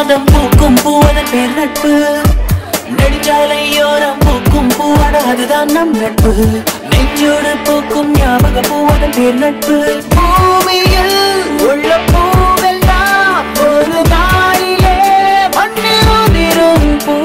மாதம் பூக்கும் பூவதன் பேர் நட்பு நெடுஞ்சாலையோரம் பூக்கும் பூவட அதுதான் நம் நட்பு நெஞ்சோடு பூக்கும் ஞாபக பூவதன் பேர் நட்பு பூமியில் உள்ள பூவெல்லாம் ஒரு நாளிலே மண்ணில் உதிரும் பூ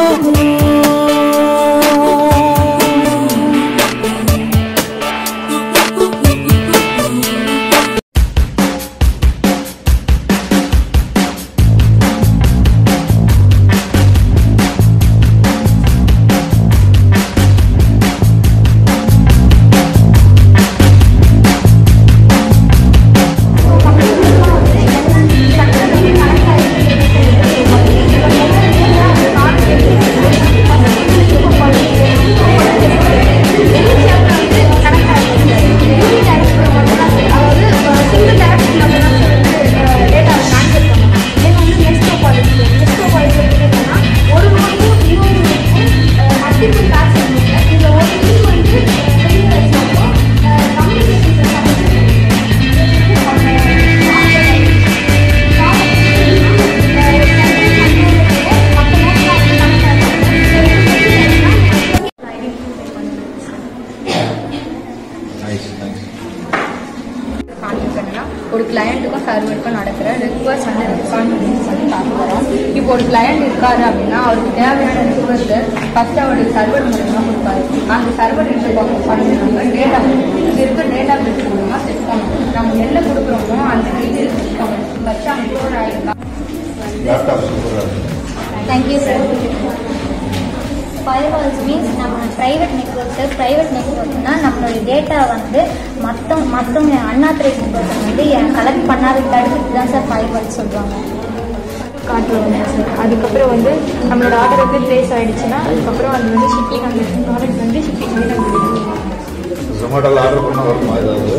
காமிக்கிறதுனா ஒரு கிளையண்ட்டுக்கும் சர்வருக்கும் நடக்கிற ரிக்வஸ்ட் வந்து ரெஸ்பாண்ட் பண்ணி சொல்லி பார்க்க போகிறோம் இப்போ ஒரு கிளையண்ட் இருக்காரு அப்படின்னா அவருக்கு தேவையான ரிக்வஸ்ட்டு ஃபஸ்ட்டு அவருடைய சர்வர் மூலமாக கொடுப்பாரு அந்த சர்வர் எடுத்து பண்ணுறாங்க டேட்டா இருக்க டேட்டா பேஸ் மூலமாக செக் பண்ணணும் நம்ம என்ன கொடுக்குறோமோ அந்த டீட்டெயில்ஸ் வச்சு அவங்க ஸ்டோர் ஆகிருக்கா லேப்டாப் சூப்பராக தேங்க்யூ சார் ஃபயர்வால்ஸ் மீன்ஸ் நம்ம ப்ரைவேட் நெட்ஒர்க்ஸு ப்ரைவேட் நெட்ஒர்க்னா நம்மளோட டேட்டா வந்து மற்ற மற்றவங்க அன்ஆத்தரைஸ் பர்சன் வந்து கலெக்ட் பண்ணாத தடுத்துட்டு தான் சார் ஃபயர்வால்ஸ் சொல்லுவாங்க காட்டுவாங்க சார் அதுக்கப்புறம் வந்து நம்மளோட ஆர்டர் வந்து ப்ளேஸ் ஆகிடுச்சுன்னா அதுக்கப்புறம் அது வந்து ஷிப்பிங் அந்த ப்ராடக்ட் வந்து ஷிப்பிங் வந்து நம்ம ஜொமேட்டோவில் ஆர்டர் பண்ண வருமா ஏதாவது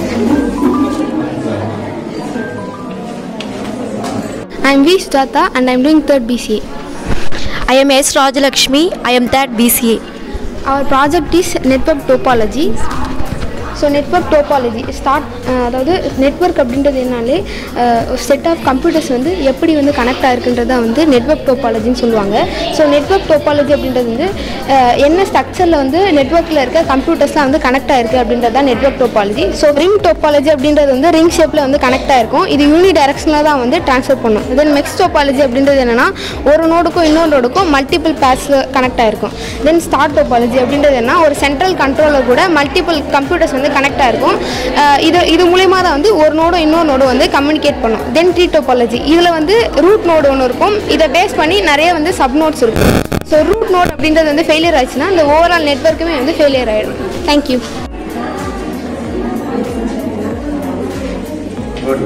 I'm V. Sujata and I'm doing third BCA. I am S. Rajalakshmi. I am that BCA. Our project is network topology. So network topology start அதாவது நெட்ஒர்க் அப்படின்றது என்னாலே செட் ஆஃப் கம்ப்யூட்டர்ஸ் வந்து எப்படி வந்து கனெக்ட் ஆயிருக்குன்றதா வந்து நெட்ஒர்க் டோபாலஜின்னு சொல்லுவாங்க so network topology அப்படின்றது வந்து அஹ், என்ன ஸ்ட்ரக்சரில் வந்து நெட்ஒர்க்கில் இருக்க கம்ப்யூட்டர்ஸ்லாம் வந்து கனெக்ட் ஆயிருக்கு அப்படின்றது தான் network topology so ring topology அப்படின்றது வந்து ரிங் ஷேப்பில் வந்து கனெக்ட் ஆயிருக்கும் இது யூனி டைரக்ஷனில் தான் வந்து ட்ரான்ஸ்ஃபர் பண்ணும் தென் நெக்ஸ்ட் டோபாலஜி அப்படின்றது என்னன்னா ஒரு நோடுக்கும் இன்னொரு நோடுக்கும் மல்டிபிள் பேர்ஸில் கனெக்ட் ஆயிருக்கும் தென் ஸ்டார் டோபாலஜி அப்படின்றது என்ன ஒரு சென்ட்ரல் கண்ட்ரோலர் கூட மல்டிபிள் கம்ப்யூட்டர்ஸ் வந்து கனெக்ட் ஆயிருக்கும் அஹ் இது இது மூலயமா தான் வந்து ஒரு நோடும் இன்னொரு நோடும் வந்து கம்யூனிகேட் பண்ணும் தென் ட்ரீ டோபாலஜி இதில் வந்து ரூட் நோடு ஒன்று இருக்கும் இதை பேஸ் பண்ணி நிறைய வந்து சப் நோட்ஸ் இருக்கும் ஸோ ரூட் நோட் அப்படின்றது வந்து ஃபெயிலியர் ஆச்சுன்னா இந்த ஓவரால் நெட்ஒர்க்குமே வந்து ஃபெயிலியர் ஆகிடும் thank you good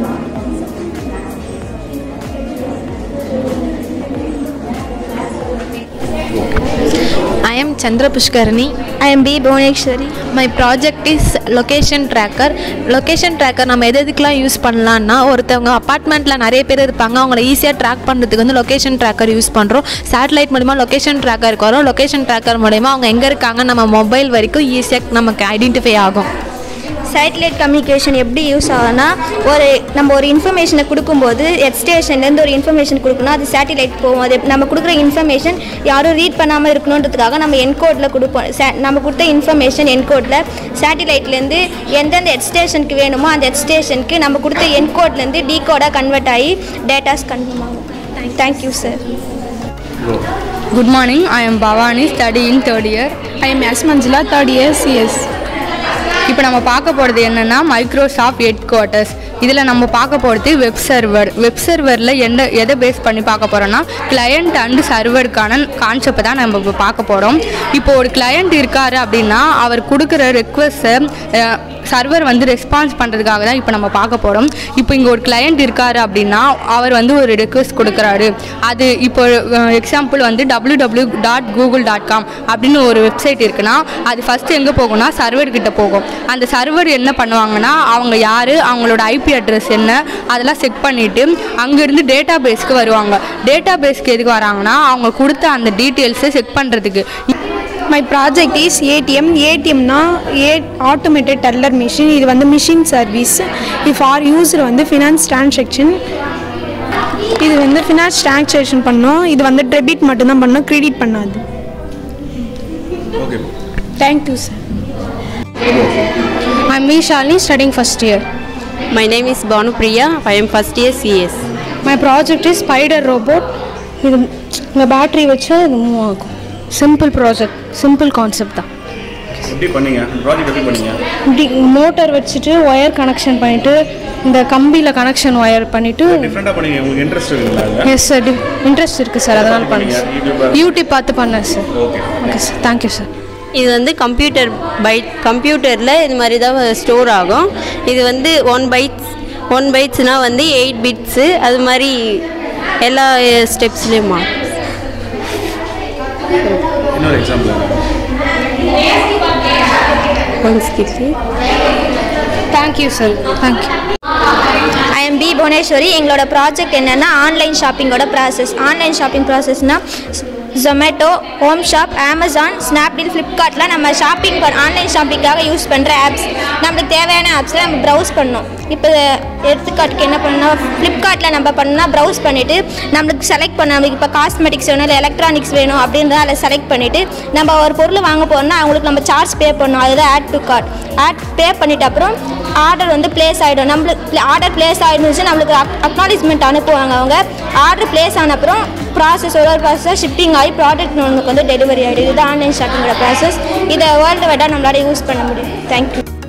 I am Chandra Pushkarani. I am B. Bhuvaneshwari. My project is location tracker. Location tracker நம்ம எது எதுக்கெலாம் யூஸ் பண்ணலான்னா ஒருத்தவங்க அப்பார்ட்மெண்ட்டில் நிறைய பேர் இருப்பாங்க அவங்கள ஈஸியாக ட்ராக் பண்ணுறதுக்கு வந்து லொக்கேஷன் ட்ராக்கர் யூஸ் பண்ணுறோம் சேட்டலைட் மூலிமா லொக்கேஷன் ட்ராக்கருக்கு வரும் லொக்கேஷன் ட்ராக்கர் மூலிமா அவங்க எங்கே இருக்காங்க நம்ம மொபைல் வரைக்கும் ஈஸியாக நமக்கு ஐடென்டிஃபை ஆகும் சேட்டலைட் கம்யூனிகேஷன் எப்படி யூஸ் ஆகும்னா ஒரு நம்ம ஒரு இன்ஃபர்மேஷனை கொடுக்கும்போது எட் ஸ்டேஷன்லேருந்து ஒரு இன்ஃபர்மேஷன் கொடுக்கணும் அது சேட்டலைட் போகும் அது நம்ம கொடுக்குற இன்ஃபர்மேஷன் யாரும் ரீட் பண்ணாமல் இருக்கணுன்றதுக்காக நம்ம என்கோடில் கொடுப்போம் சே- நம்ம கொடுத்த இன்ஃபர்மேஷன் என்கோடில் சேட்டலைட்லேருந்து எந்தெந்த எட் ஸ்டேஷனுக்கு வேணுமோ அந்த எட் ஸ்டேஷனுக்கு நம்ம கொடுத்த என்கோட்லேருந்து டீகோடாக கன்வெர்ட் ஆகி டேட்டாஸ் கன்ஃபார்ம் ஆகும் thank you sir Good morning, I am Bhavani studying third year. I am S. Manjula, third year CS. இப்போ நம்ம பார்க்க போகிறது என்னென்னா மைக்ரோசாஃப்ட் ஹெட் குவார்ட்டர்ஸ் இதில் நம்ம பார்க்க போகிறது வெப் சர்வர் வெப் சர்வரில் எந்த எதை பேஸ் பண்ணி பார்க்க போகிறோன்னா கிளையண்ட் அண்ட் சர்வருக்கான கான்செப்ட் தான் நம்ம இப்போ பார்க்க போகிறோம் இப்போ ஒரு கிளையண்ட் இருக்காரு அப்படின்னா அவர் கொடுக்குற ரெக்வஸ்ட்டை சர்வர் வந்து ரெஸ்பான்ஸ் பண்ணுறதுக்காக தான் இப்போ நம்ம பார்க்க போகிறோம் இப்போ இங்கே ஒரு கிளையண்ட் இருக்காரு அப்படின்னா அவர் வந்து ஒரு ரெக்வஸ்ட் கொடுக்குறாரு அது இப்போ எக்ஸாம்பிள் வந்து W W dot Google dot com அப்படின்னு ஒரு வெப்சைட் இருக்குன்னா அது ஃபஸ்ட்டு எங்கே போகும்னா சர்வர் கிட்ட போகும் அந்த சர்வர் என்ன பண்ணுவாங்கன்னா அவங்க யார் அவங்களோட ஐபி அட்ரஸ் என்ன அதெல்லாம் செக் பண்ணிவிட்டு அங்கேருந்து டேட்டா பேஸ்க்கு வருவாங்க டேட்டா பேஸ்க்கு எதுக்கு வராங்கன்னா அவங்க கொடுத்த அந்த டீட்டெயில்ஸை செக் பண்ணுறதுக்கு மை ப்ராஜெக்ட் இஸ் ஏடிஎம் ஏடிஎம்னா ஏ ஆட்டோமேட்டட் டெல்லர் மிஷின் இது வந்து மிஷின் சர்வீஸ் இது ஃபார் யூஸர் வந்து ஃபினான்ஸ் டிரான்சாக்ஷன் இது வந்து ஃபினான்ஸ் ட்ரான்சாக்ஷன் பண்ணோம் இது வந்து டெபிட் மட்டும்தான் பண்ணோம் கிரெடிட் பண்ணாது okay thank you sir I'm V Shalini studying first year. My name is Banu Priya. I am first year CS. My project is spider robot. இது இந்த பேட்டரி வச்சு இது மூவ் ஆகும் சிம்பிள் ப்ராஜெக்ட் சிம்பிள் கான்செப்ட் தான் எப்படி பண்ணீங்க project எப்படி பண்ணீங்க இப்படி மோட்டார் வச்சுட்டு ஒயர் கனெக்ஷன் பண்ணிவிட்டு இந்த கம்பியில் கனெக்ஷன் ஒயர் பண்ணிவிட்டு டிஃப்ரெண்டாக பண்ணீங்க உங்களுக்கு இன்ட்ரெஸ்ட் இருக்குங்களா அதில் எஸ் சார் இன்ட்ரெஸ்ட் இருக்குது சார் அதனால் பண்ணேன் சார் யூடியூப்ல யூடியூப் பார்த்து பண்ணேன் sir okay okay sir thank you sir இது வந்து கம்ப்யூட்டர் பைட் கம்ப்யூட்டரில் இது மாதிரி தான் ஸ்டோர் ஆகும் இது வந்து ஒன் பைட்ஸ் ஒன் பைட்ஸ்னால் வந்து எயிட் பிட்ஸு அது மாதிரி எல்லா ஸ்டெப்ஸ்லேயுமா இன்னொரு எக்ஸாம்பிள் ஒன் ஸ்கிட்லி thank you sir thank you I am B Bhuvaneswari எங்களோட ப்ராஜெக்ட் என்னென்னா ஆன்லைன் ஷாப்பிங்கோட ப்ராசஸ் ஆன்லைன் ஷாப்பிங் ப்ராசஸ்னால் Zomato home shop Amazon Snapdeal ஃப்ளிப்கார்ட்டில் நம்ம ஷாப்பிங் ஆன்லைன் ஷாப்பிங்காக யூஸ் பண்ணுற ஆப்ஸ் நம்மளுக்கு தேவையான ஆப்ஸில் நம்ம ப்ரௌஸ் பண்ணோம் இப்போ எடுத்துக்காட்டுக்கு என்ன பண்ணோம் ஃப்ளிப்கார்ட்டில் நம்ம பண்ணோம்னா ப்ரௌஸ் பண்ணிவிட்டு நம்மளுக்கு செலக்ட் பண்ண நம்மளுக்கு இப்போ காஸ்மெட்டிக்ஸ் வேணும் இல்லை எலக்ட்ரானிக்ஸ் வேணும் அப்படின்றத அதில் செலக்ட் பண்ணிவிட்டு நம்ம ஒரு பொருள் வாங்க போகிறோம்னா அவங்களுக்கு நம்ம சார்ஜ் பே பண்ணணும் அதுதான் add to cart add pay பண்ணிட்ட அப்புறம் ஆர்டர் வந்து ப்ளேஸ் ஆகிடும் நம்மளுக்கு ஆர்டர் ப்ளேஸ் ஆகிடுச்சு நம்மளுக்கு அக்னாலேஜ்மெண்ட் அனுப்புவாங்க அவங்க ஆர்டர் ப்ளேஸ் ஆன அப்புறம் ப்ராசஸ் ஒரு ஒரு ப்ராசஸாக ஷிப்பிங் ஆகி ப்ராடக்ட் நமக்கு வந்து டெலிவரி ஆகிடுது இது ஆன்லைன் ஷாப்பிங்கோட ப்ராசஸ் இதை வேர்ல்டு வைடாக நம்மளால யூஸ் பண்ண முடியும் தேங்க்யூ